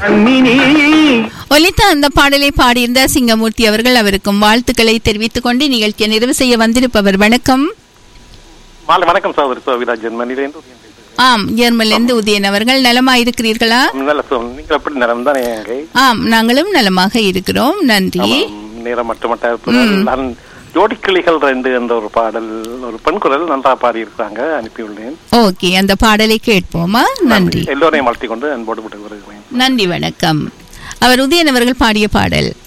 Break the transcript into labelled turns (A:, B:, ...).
A: கண்ணினி
B: ஒலித்த அந்த பாடலை பாடியிருந்த சிங்கமூர்த்தி அவர்கள் அவருக்கும் வாழ்த்துக்களை தெரிவித்துக் கொண்டு நிகழ்ச்சியை நிறைவு செய்ய வந்திருப்பவர் வணக்கம்
A: மாலை வணக்கம் சகோதரி சோவிதா ஜெர்மனிலேருந்து
B: ஆம் ஜெர்மனிலிருந்து உதயன் அவர்கள் நலமா இருக்கிறீர்களா
A: நல்ல சோ- நீங்கள் எப்படி நிலம் தானே எங்கே
B: ஆம் நாங்களும் நலமாக இருக்கிறோம் நன்றி
A: நேரம் மட்டுமட்ட நான் ஜோடிக்கிளிகள் ரெண்டு என்ற ஒரு பாடல் ஒரு பெண் குரல் நன்றா பாடி இருக்காங்க அனுப்பியுள்ளேன்
B: ஓகே அந்த பாடலை கேட்போமா நன்றி
A: எல்லோரையும் வாழ்த்திக் கொண்டு அன்போடு விட்டு வருகிறேன்
B: நன்றி வணக்கம் அவர் உதயன் அவர்கள் பாடிய பாடல்